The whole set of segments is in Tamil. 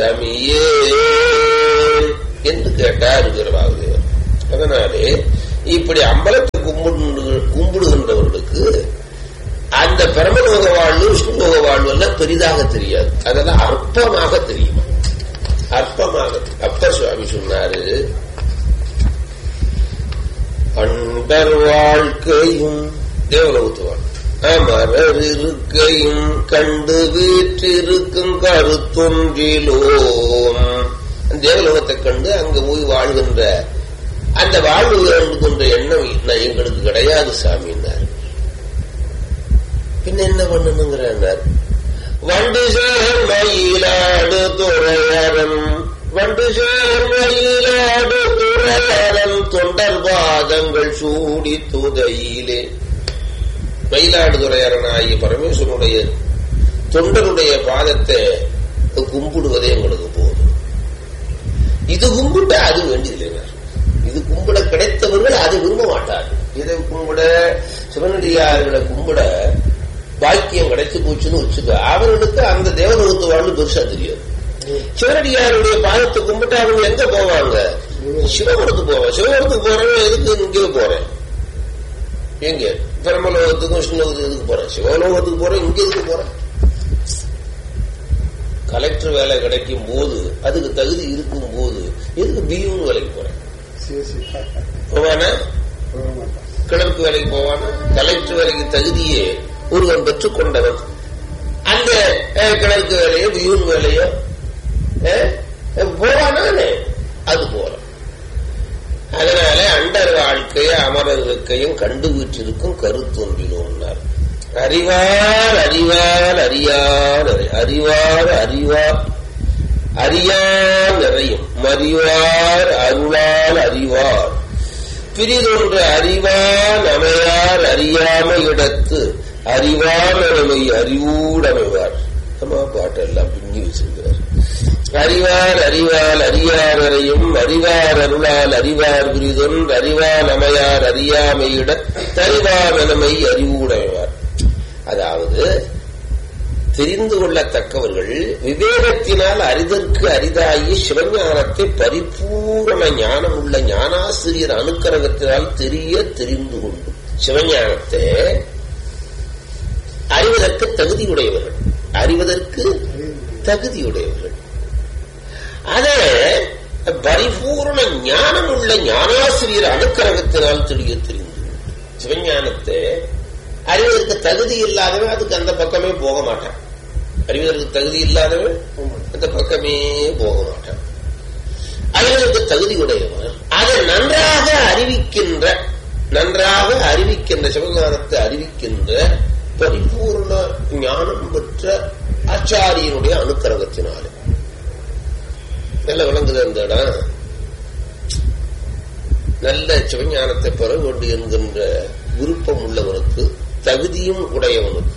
சாமியே என்று கேட்டார் வீரபாகுதேவர் அதனாலே இப்படி அம்பலத்தை கும்பிடு கும்பிடுகின்றவர்களுக்கு அந்த பிரமலோக வாழ்வு விஷ்ணுலோக வாழ்வு எல்லாம் பெரிதாக தெரியாது அதெல்லாம் அற்பமாக தெரியுமா அற்பமாக அப்பர் சுவாமி சொன்னாரு அண்டர் வாழ்க்கையும் தேவலோகத்து வாழ் அமரர் இருக்கையும் கண்டு வீற்றிருக்கும் கருத்தொன்றிலோம் தேவலோகத்தை கண்டு அங்க போய் வாழ்கின்ற அந்த வாழ்வு வேண்டுகின்ற எண்ணம் நான் எங்களுக்கு கிடையாது சாமின்னார் பின்ன என்ன பண்ணணுங்கிறார் வண்டு சேர் மயிலாடு துறையரன் வண்டு சேர் மயிலாடு துறையரன் தொண்டர் பாதங்கள் சூடி துதையிலே மயிலாடுதுறையரன் ஆகிய பரமேஸ்வரனுடைய தொண்டருடைய பாதத்தை கும்பிடுவதே எங்களுக்கு போதும் இது கும்பிட்ட அது வேண்டியதில்லை இது கும்பிட கிடைத்தவர்கள் அது விரும்ப மாட்டார்கள் இதை கும்பிட சிவனடியார்களை கும்பிட பாக்கியம் கிடைச்சு போச்சுன்னு வச்சுக்க அவர்களுக்கு அந்த தேவலோகத்து வாழ்வு பெருசா தெரியாது சிவனடியாருடைய பாதத்தை கும்பிட்டு அவங்க எங்க போவாங்க சிவபுரத்துக்கு போவாங்க சிவபுரத்துக்கு போறவங்க எதுக்கு இங்கே போறேன் எங்க பிரம்மலோகத்துக்கும் விஷ்ணுலோகத்துக்கு எதுக்கு போறேன் சிவலோகத்துக்கு போறேன் இங்க எதுக்கு போறேன் கலெக்டர் வேலை கிடைக்கும் போது அதுக்கு தகுதி இருக்கும் போது எதுக்கு பியூன்னு வேலைக்கு போறேன் போவானா கிளர்க்கு வேலைக்கு போவானா கலெக்டர் வேலைக்கு தகுதியே ஒருவன் பெற்றுக் கொண்டவன் அந்த கிளர்க்கு வேலையோ பியூன் வேலையோ போவானே அது போல அதனால அண்டர் வாழ்க்கைய அமரர் இருக்கையும் கண்டு வீற்றிருக்கும் கருத்தொன்றிலோன்னார் அறிவார் அறிவார் அறியார் அறிவார் அறிவார் அறியார் நிறையும் மறிவார் அருளால் அறிவார் பிரிதொன்று அறிவான் அமையார் அறியாமை இடத்து அறிவார் நிலைமை அறிவூடமைவார் நம்ம பாட்டெல்லாம் பின்னி வச்சிருக்கிறார் அறிவார் அறிவால் அறியாரையும் அறிவார் அருளால் அறிவார் விரிதொன் அறிவான் அமையார் அறியாமையிட தறிவார் நிலைமை அறிவூடமைவார் அதாவது தெரிந்து கொள்ளத்தக்கவர்கள் விவேகத்தினால் அறிதற்கு அரிதாகி சிவஞானத்தை பரிபூரண ஞானம் உள்ள ஞானாசிரியர் அனுக்கரகத்தினால் தெரிய தெரிந்து கொண்டு சிவஞானத்தை அறிவதற்கு தகுதியுடையவர்கள் அறிவதற்கு தகுதியுடையவர்கள் அதை பரிபூர்ண ஞானம் உள்ள ஞானாசிரியர் அனுக்கரகத்தினால் தெரிய தெரிந்து சிவஞானத்தை அறிவதற்கு தகுதி இல்லாதவன் அதுக்கு அந்த பக்கமே போக மாட்டான் அறிவதற்கு தகுதி இல்லாதவன் அந்த பக்கமே போக மாட்டான் அறிவதற்கு தகுதி உடையவன் அதை நன்றாக அறிவிக்கின்ற நன்றாக அறிவிக்கின்ற சிவஞானத்தை அறிவிக்கின்ற பரிபூர்ண ஞானம் பெற்ற ஆச்சாரியனுடைய அனுக்கிரகத்தினாலே நல்ல விளங்குது அந்த இடம் நல்ல சிவஞானத்தை பெற வேண்டும் என்கின்ற விருப்பம் உள்ளவனுக்கு தகுதியும் உடையவனுக்கு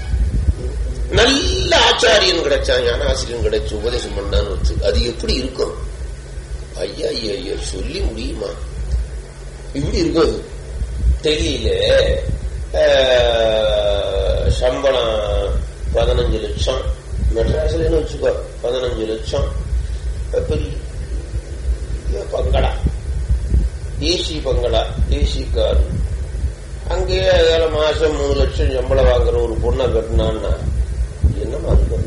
நல்ல ஆச்சாரியன் கிடைச்சான் ஞானாசிரியன் கிடைச்சு உபதேசம் பண்ணான்னு வச்சு அது எப்படி இருக்கும் ஐயா ஐயா ஐயா சொல்லி முடியுமா இப்படி இருக்கும் தெரியல சம்பளம் பதினஞ்சு லட்சம் மெட்ராஸ்லன்னு வச்சுக்கோ பதினஞ்சு லட்சம் பெரிய பங்களா ஏசி பங்களா ஏசி கார் அங்கேயே ஏழு மாசம் மூணு லட்சம் சம்பளம் வாங்குற ஒரு பொண்ணை கட்டினான்னா என்னமா இருக்கும்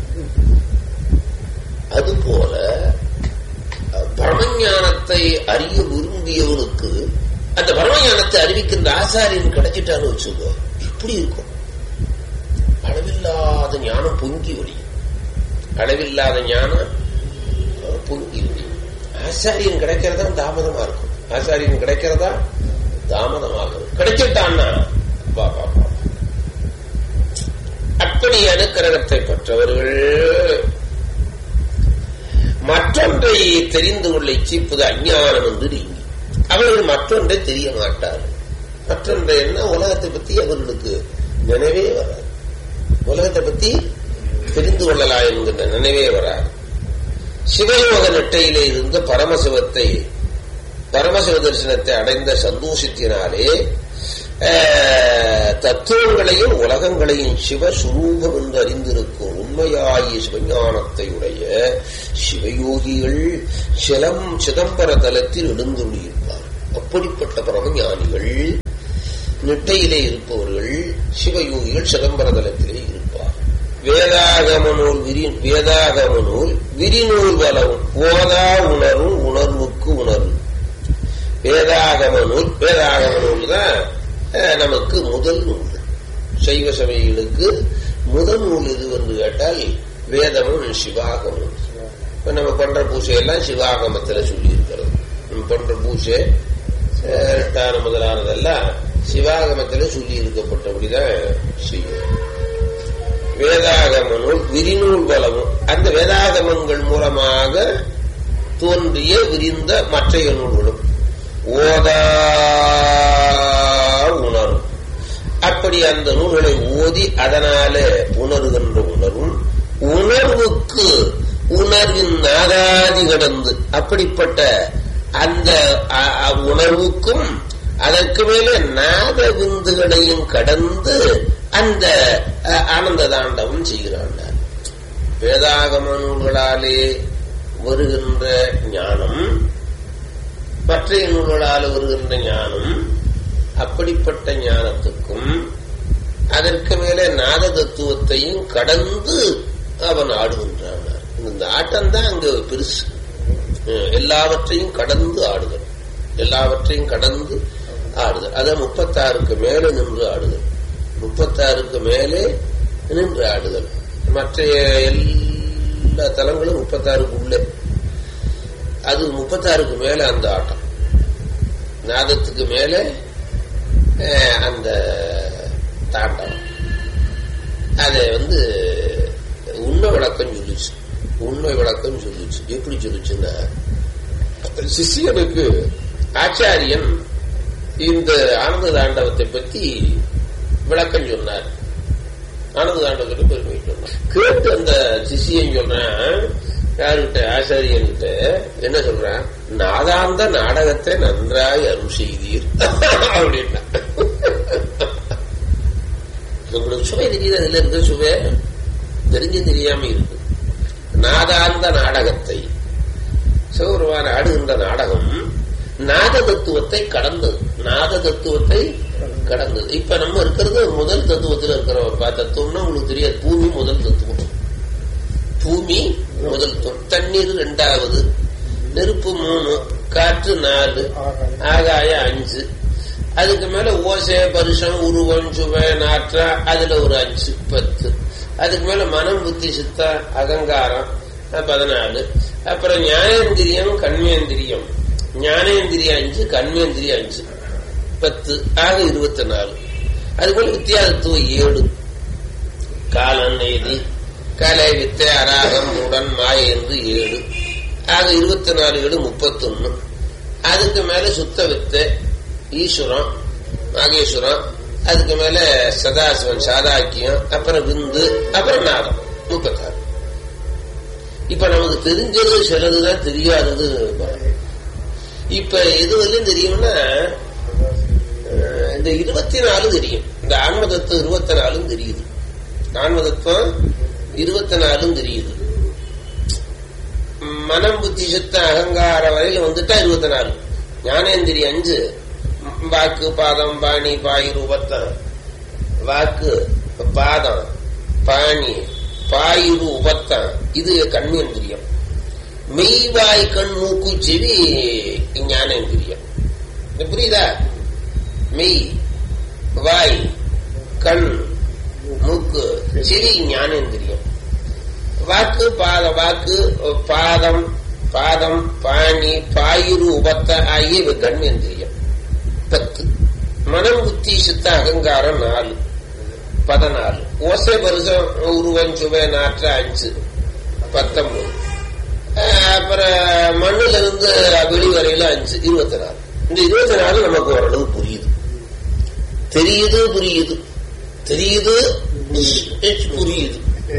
அது போல பரமஞானத்தை அறிய விரும்பியவனுக்கு அந்த பரமஞானத்தை அறிவிக்கின்ற ஆசாரியன் கிடைச்சிட்டான்னு வச்சுக்கோ இப்படி இருக்கும் அளவில்லாத ஞானம் பொங்கி ஒளியும் அளவில்லாத ஞானம் பொங்கி ஒளியும் ஆசாரியன் கிடைக்கிறதா தாமதமா இருக்கும் ஆசாரியன் கிடைக்கிறதா தாமதமாகும் கிடைச்சிட்டான்னா பா பா பா அப்படி அனுக்கிரகத்தை பெற்றவர்கள் மற்றொன்றை தெரிந்து கொள்ள இச்சிப்பது அஞ்ஞானம் என்று நீங்கி அவர்கள் மற்றொன்றை தெரிய மாட்டார்கள் மற்றொன்றை என்ன உலகத்தை பத்தி அவர்களுக்கு நினைவே வராது உலகத்தை பத்தி தெரிந்து கொள்ளலாம் என்கின்ற நினைவே வராது சிவயோக நெட்டையிலே இருந்த பரமசிவத்தை பரமசிவ தரிசனத்தை அடைந்த சந்தோஷத்தினாலே அஹ், தத்துவங்களையும் உலகங்களையும் சிவஸ்வரூபம் என்று அறிந்திருக்கும் உண்மையாகிய சிவஞானத்தை உடைய சிவயோகிகள் சிலம் சிதம்பர தலத்தில் எழுந்துள்ளிருப்பார் அப்படிப்பட்ட பரமஞானிகள் நெட்டையிலே இருப்பவர்கள் சிவயோகிகள் சிதம்பர தலத்திலே இருப்பார் வேதாகம நூல் விரி வேதாகம நூல் விரிநூல் வலவும் ஓதா உணரும் உணர்வுக்கு உணர்வு வேதாகம நூல் வேதாகம நூல் தான் அஹ், நமக்கு முதல் நூல் சைவ சமயங்களுக்கு முதல் நூல் எது என்று கேட்டால் வேதமும் சிவாகமும் இப்ப நம்ம பண்ற பூஜையெல்லாம் சிவாகமத்துல சொல்லி இருக்கிறது நம்ம பண்ற பூஜை அஹ், ரெட்டான முதலானதெல்லாம் சிவாகமத்துல சொல்லி இருக்கப்பட்டபடிதான் செய்யும் வேதாகம நூல் விரிநூல் பலமும் அந்த வேதாகமங்கள் மூலமாக தோன்றிய விரிந்த மற்றைய நூல்களும் ஓதா உணரும் அப்படி அந்த நூல்களை ஓதி அதனால உணர்கின்ற உணர்வும் உணர்வுக்கு உணர்வின் நாதாதி கடந்து அப்படிப்பட்ட அந்த அ- அ- உணர்வுக்கும் அதற்கு மேலே நாத விந்துகளையும் கடந்து அந்த அ, ஆனந்த தாண்டவம் செய்கிறான் வேதாகம நூல்களாலே வருகின்ற ஞானம் மற்ற நூல்களால் வருகின்ற ஞானம் அப்படிப்பட்ட ஞானத்துக்கும் அதற்கு மேலே நாத தத்துவத்தையும் கடந்து அவன் ஆடுகின்றான் இந்த ஆட்டம் தான் அங்க பெருசு அஹ் எல்லாவற்றையும் கடந்து ஆடுதல் எல்லாவற்றையும் கடந்து ஆடுதல் அத முப்பத்தாறுக்கு மேலே நின்று ஆடுதல் முப்பத்தாறுக்கு மேலே நின்று ஆடுதல் மற்ற எல்லா தலங்களும் முப்பத்தாறுக்கு உள்ளே அது முப்பத்தாறுக்கு மேல அந்த ஆட்டம் நாதத்துக்கு மேல அஹ், அந்த தாண்டம் அதை வந்து உண்மை விளக்கம் சொல்லிச்சு உண்மை விளக்கம் சொல்லிச்சு எப்படி சொல்லிச்சுன்னா சிஷியனுக்கு ஆச்சாரியன் இந்த ஆனந்த தாண்டவத்தை பத்தி விளக்கம் சொன்னார் ஆனந்த தாண்டவத்தை பெருமை சொன்னார் கேட்டு அந்த சிஷியன் சொல்றான் யாருகிட்ட ஆச்சாரியன் கிட்ட என்ன சொல்றான் நாதாந்த நாடகத்தை நன்றாய் அருள் செய்தீர் அப்படின்னா உங்களுக்கு சுவை தெரியுது அதுல இருக்க சுவை தெரிஞ்சு தெரியாம இருக்கு நாதாந்த நாடகத்தை சிவபெருமான் ஆடுகின்ற நாடகம் நாத தத்துவத்தை கடந்தது நாத தத்துவத்தை கடந்தது இப்ப நம்ம இருக்கிறது முதல் தத்துவத்தில் இருக்கிறோம் பா தத்துவம்னா உங்களுக்கு தெரியாது பூமி முதல் தத்துவம் பூமி முதல் தத்துவம் தண்ணீர் ரெண்டாவது நெருப்பு மூணு காற்று நாலு ஆகாயம் அஞ்சு அதுக்கு மேல ஓசை பருஷம் உருவம் சுவை நாற்றா அதுல ஒரு அஞ்சு பத்து அதுக்கு மேல மனம் புத்தி சித்தா அகங்காரம் அஹ், பதினாலு அப்புறம் ஞானேந்திரியம் கண்மேந்திரியம் ஞானேந்திரியம் அஞ்சு கண்மேந்திரியம் அஞ்சு பத்து ஆக இருபத்தி நாலு அதுபோல வித்தியாசத்துவம் ஏழு காலன் நெய்தி கலை வித்தை அராகம் உடன் மாய என்று ஏழு ஆக இருபத்தி நாலு ஏழு முப்பத்தொன்னு அதுக்கு மேல சுத்த வித்தை ஈஸ்வரம் நாகேஸ்வரம் அதுக்கு மேல சதாசிவன் சாதாக்கியம் அப்புறம் விந்து அப்புறம் நாதம் முப்பத்தாறு இப்ப நமக்கு தெரிஞ்சது சிலதுதான் தெரியாதது பாருங்க. இப்ப எது வரையும் தெரியும்னா அஹ், இந்த இருபத்தி நாலு தெரியும் இந்த ஆன்மதத்துவம் இருபத்தி நாலும் தெரியுது ஆன்மதத்துவம் இருபத்தி நாலும் தெரியுது மனம் புத்தி சித்த அகங்கார வரையில வந்துட்டா இருபத்தி நாலு ஞானேந்திரி அஞ்சு ம், வாக்கு பாதம் பாணி பாய் ரூபத்தம் வாக்கு பாதம் பாணி பாயுரு உபத்தம் இது கண்மேந்திரியம் மெய் வாய் கண் மூக்கு செவி ஞானேந்திரியம் இது புரியுதா மெய் வாய் கண் மூக்கு செவி ஞானேந்திரியம் வாக்கு பாத வாக்கு பாதம் பாதம் பாணி பாயுரு உபத்த ஆகிய இவை கண்மேந்திரியம் பத்து மனம் புத்தி சித்த அகங்காரம் நாலு பதினாலு ஓசை வருஷம் உருவம் சுவை நாற்ற அஞ்சு பத்தொன்பது அஹ் அப்புறம் மண்ணுல இருந்து வெளி வரையில அஞ்சு இருபத்தி நாலு இந்த இருபத்தி நாலு நமக்கு ஓரளவு புரியுது தெரியுது புரியுது தெரியுது புரியுது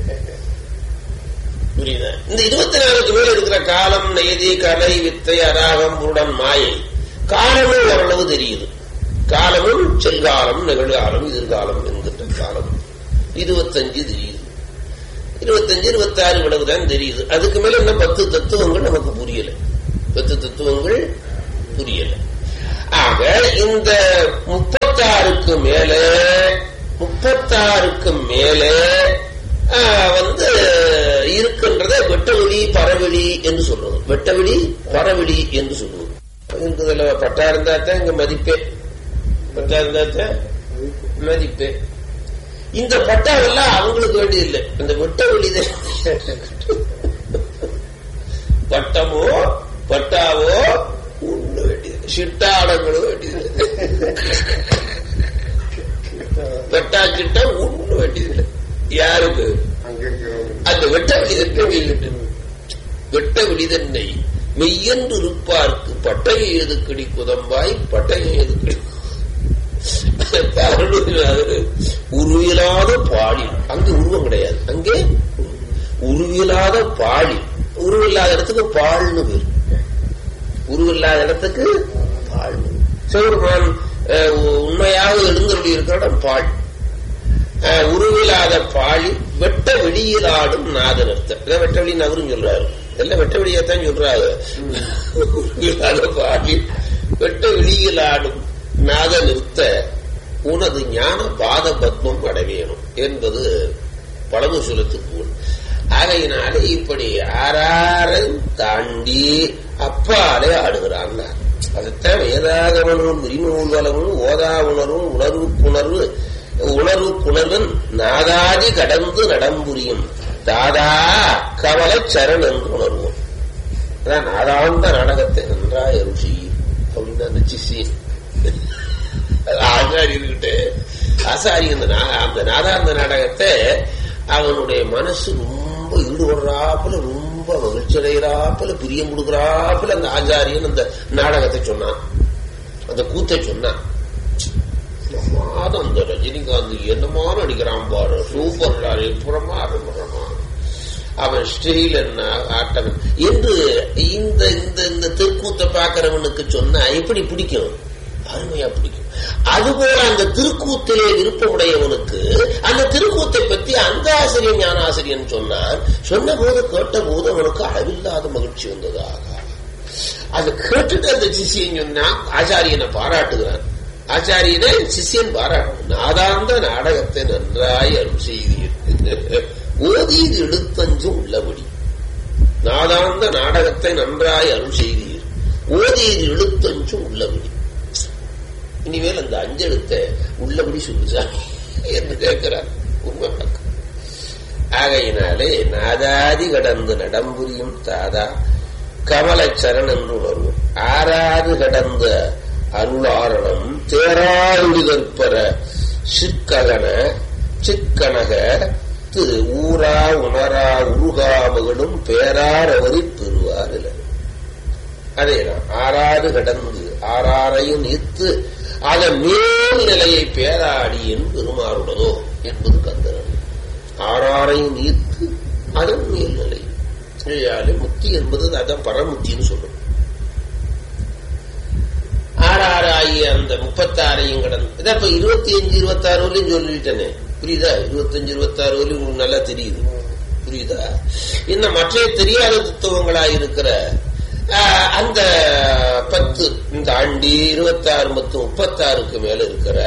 புரியுதா இந்த இருபத்தி நாலுக்கு மேல இருக்கிற காலம் நெய்தி கலை வித்தை அராகம் புருடன் மாயை காலமும் ஓரளவு தெரியுது காலமும் செல்காலம் நிகழ்காலம் எதிர்காலம் என்கின்ற காலம் இருபத்தஞ்சு தெரியுது இருபத்தஞ்சு இருபத்தாறு இவ்வளவுதான் தெரியுது அதுக்கு மேல இன்னும் பத்து தத்துவங்கள் நமக்கு புரியல பத்து தத்துவங்கள் புரியல ஆக இந்த முப்பத்தாறுக்கு மேல முப்பத்தாறுக்கு மேல வந்து இருக்கின்றத வெட்டவெளி பறவெளி என்று சொல்றது வெட்டவெளி பறவெளி என்று சொல்லுவது இருக்குதுல பட்டா இருந்தா தான் இங்க மதிப்பே பட்டா இருந்தா தான் மதிப்பே இந்த பட்டாவெல்லாம் அவங்களுக்கு வேண்டியது இல்லை இந்த வெட்ட வெளிதான் பட்டமோ பட்டாவோ ஒண்ணு வேண்டியது சிட்டாடங்களும் வேண்டியது பட்டா கிட்ட ஒண்ணு வேண்டியது இல்லை யாருக்கு அந்த வெட்ட வெளி வெட்ட வெளிதன்னை மெய்யென்று இருப்பார்க்கு பட்டையை எதுக்கடி குதம்பாய் பட்டையை எதுக்கடி உருவியலாத பாழி அங்கே உருவம் கிடையாது அங்கே உருவியலாத பாழி உருவில்லாத இடத்துக்கு பாழ்னு பேர் உருவில்லாத இடத்துக்கு பாழ்னு சிவபெருமான் உண்மையாக எழுந்தருடைய இருக்கிற இடம் பாழ் உருவில்லாத பாழி வெட்ட வெளியிலாடும் நாதனர்த்த இதான் வெட்ட வெளி நகரும் சொல்றாரு எல்லாம் வெட்ட வெளியத்தான் சொல்றாரு உருவில்லாத பாழி வெட்ட வெளியிலாடும் நாத நிறுத்த உனது ஞான பாத பத்மம் அடைவேணும் என்பது பழமு சொல்லத்துக்கு ஆகையினாலே இப்படி ஆறாரம் தாண்டி அப்பாலே ஆடுகிறான் அதைத்தான் வேதாகமனும் விரிமூல் வளமும் ஓதா உணர்வும் உணர்வு புணர்வு உணர்வு புணர்வன் நாதாதி கடந்து நடம்புரியும் தாதா கவல சரண் என்று உணர்வோம் அதான் நாதாந்த நாடகத்தை நன்றாய் ருஷி அப்படின்னு அந்த சிசி ஆசாரி இருக்கிட்டு ஆசாரி அந்த அந்த நாதாந்த நாடகத்தை அவனுடைய மனசு ரொம்ப ஈடுபடுறாப்புல ரொம்ப மகிழ்ச்சி அடைகிறாப்புல பிரியம் கொடுக்குறாப்புல அந்த ஆச்சாரியன் அந்த நாடகத்தை சொன்னான் அந்த கூத்தை சொன்னான் மாதம் அந்த ரஜினிகாந்த் என்னமான நடிக்கிறான் பாரு சூப்பர் பிரமாதம் பிரமாதம் அவன் ஸ்ரீல் என்ன ஆட்டம் என்று இந்த இந்த இந்த திருக்கூத்தை பார்க்கிறவனுக்கு சொன்னா எப்படி பிடிக்கும் அருமையா பிடிக்கும் அதுபோல அந்த திருக்கூத்திலே விருப்பமுடையவனுக்கு அந்த திருக்கூத்தை பற்றி அந்த ஆசிரியர் ஞானாசிரியன் சொன்னான் சொன்ன போது கேட்ட போது அவனுக்கு அளவில்லாத மகிழ்ச்சி வந்ததாக அதை கேட்டுட்டு அந்த சிஷியன் சொன்னா ஆச்சாரியனை பாராட்டுகிறான் ஆச்சாரியனை சிஷியன் பாராட்டு நாதாந்த நாடகத்தை நன்றாய் அருள் செய்தீர் ஓதியது எழுத்தஞ்சும் உள்ளபடி நாதாந்த நாடகத்தை நன்றாய் அருள் செய்தீர் ஓதியது எழுத்தஞ்சும் உள்ளபடி இனிமேல் அந்த அஞ்செழுத்தை உள்ளபடி சொல்லுசாமி என்று கேட்கிறார் உண்மை ஆகையினாலே நாதாதி கடந்து நடம்புரியும் தாதா கமலச்சரண் என்று உணர்வோம் ஆறாது கடந்த அருளாரணம் தேராயுடிதற்பர சிற்ககன சிற்கனக திரு ஊரா உணரா உருகா மகளும் பேரார் அவரை பெறுவார் அதேதான் ஆறாறு கடந்து ஆறாரையும் நீத்து அதன் மேல் நிலையை பேராடியின் பெருமாறுடதோ என்பது கந்தரன் ஆறாரையும் நீத்து அதன் மேல் நிலை முக்தி என்பது அதான் பரமுத்தின்னு சொல்லும் ஆறாறு ஆகிய அந்த முப்பத்தாறையும் கடந்து இதான் இப்ப இருபத்தி அஞ்சு இருபத்தாறு வரையும் சொல்லிட்டேனே புரியுதா இருபத்தஞ்சு இருபத்தாறு வரையும் உங்களுக்கு நல்லா தெரியுது புரியுதா இன்னும் மற்ற தெரியாத தத்துவங்களா இருக்கிற அந்த பத்து இந்த ஆண்டி இருபத்தாறு மற்றும் முப்பத்தாறுக்கு மேல இருக்கிற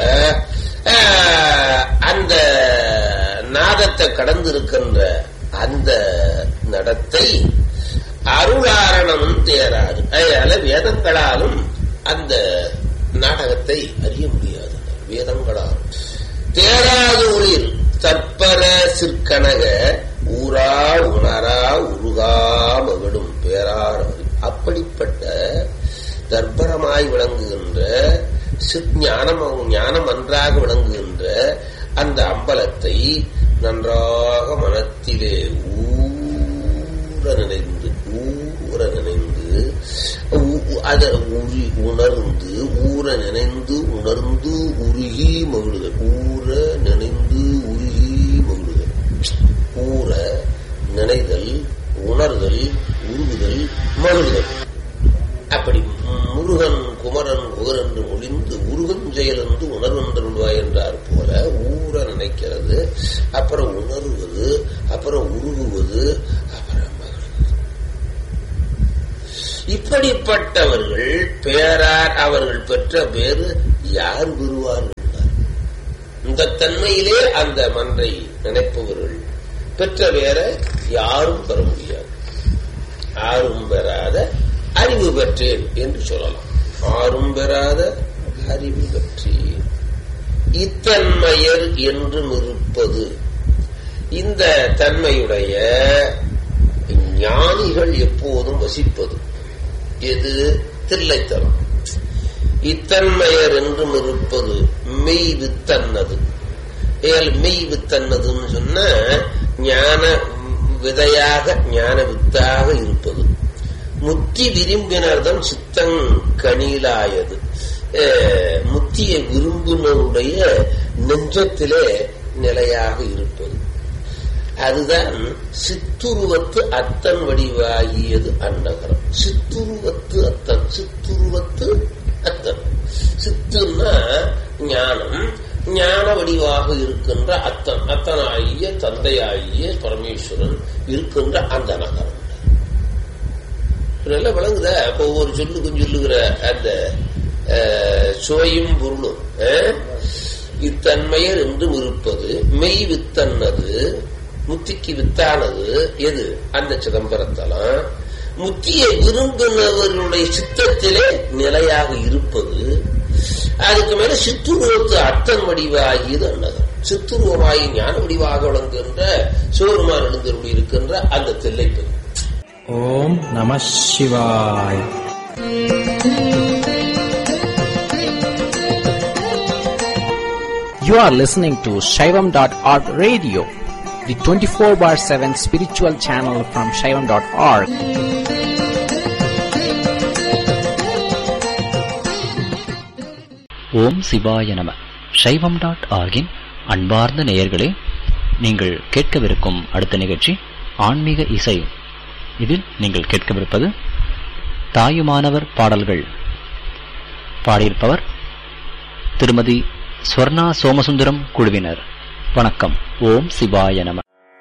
அந்த நாதத்தை கடந்து இருக்கின்ற அந்த நடத்தை அருளாரணமும் தேராது அதனால வேதங்களாலும் அந்த நாடகத்தை அறிய முடியாது வேதங்களாலும் தேராது ஒளிர் தற்பர சிற்கனக ஊரா உணரா உருகா மகிழும் பேரார் அப்படிப்பட்ட தர்ப்பரமாய் விளங்குகின்ற ஞானம் ஞானம் நன்றாக விளங்குகின்ற அந்த அம்பலத்தை நன்றாக மனத்திலே ஊற நினைந்து ஊற நினைந்து அதை உரி உணர்ந்து ஊற நினைந்து உணர்ந்து உருகி மகிழுதல் ஊற நினைந்து உருகி மகிழுதல் ஊற நினைதல் உணர்தல் உருகுதல் மகிழ்தல் அப்படி முருகன் குமரன் குகன் ஒருவர் என்று ஒளிந்து உருவஞ்செயல் என்று உணர்வென்றருள்வாய் என்றார் போல ஊற நினைக்கிறது அப்புறம் உணர்வது அப்புறம் உருகுவது அப்புறம் மகிழ்வது இப்படிப்பட்டவர்கள் பேரார் அவர்கள் பெற்ற பேரு யார் பெறுவார்கள் இந்த தன்மையிலே அந்த மன்றை நினைப்பவர்கள் பெற்ற வேற யாரும் பெற முடியாது யாரும் பெறாத அறிவு பெற்றேன் என்று சொல்லலாம் ஆறும் பெறாத அறிவு பெற்றேன் இத்தன்மையர் என்று இருப்பது இந்த தன்மையுடைய ஞானிகள் எப்போதும் வசிப்பது எது தில்லைத்தலம் இத்தன்மையர் என்றும் இருப்பது மெய் வித்தன்னது ஏல் மெய் வித்தன்னதுன்னு சொன்ன ஞான விதையாக ஞான வித்தாக இருப்பது முத்தி விரும்பினர்தம் சித்தங் கனிலாயது முத்தியை விரும்பினருடைய நெஞ்சத்திலே நிலையாக இருப்பது அதுதான் சித்துருவத்து அத்தன் வடிவாகியது அன்னகரம் சித்துருவத்து அத்தன் சித்துருவத்து அத்தன் சித்துன்னா ஞானம் ஞான வடிவாக இருக்கின்ற அத்தன் அத்தனாகிய தந்தையாகிய பரமேஸ்வரன் இருக்கின்ற அந்த நகரம் நல்லா விளங்குத அப்போ ஒவ்வொரு சொல்லுக்கும் சொல்லுகிற அந்த சுவையும் பொருளும் இத்தன்மையர் என்றும் இருப்பது மெய் வித்தன்னது முத்திக்கு வித்தானது எது அந்த சிதம்பரத்தலம் முத்தியை விரும்பினவர்களுடைய சித்தத்திலே நிலையாக இருப்பது அதுக்கு மேல சித்துருவத்து அத்தன் வடிவாகியது அன்னதம் சித்துருவமாகி ஞான வடிவாக விளங்குகின்ற சிவருமான் எழுந்தருள் இருக்கின்ற அந்த தில்லைப்பது ஓம் நம சிவாய் You are listening to Shaivam.org radio, the 24 bar 7 spiritual channel from Shaivam.org. ஓம் சிவாய நம சைவம் டாட் ஆர்கின் அன்பார்ந்த நேயர்களே நீங்கள் கேட்கவிருக்கும் அடுத்த நிகழ்ச்சி ஆன்மீக இசை இதில் நீங்கள் கேட்கவிருப்பது தாயுமானவர் பாடல்கள் பாடியிருப்பவர் திருமதி ஸ்வர்ணா சோமசுந்தரம் குழுவினர் வணக்கம் ஓம் சிவாய நம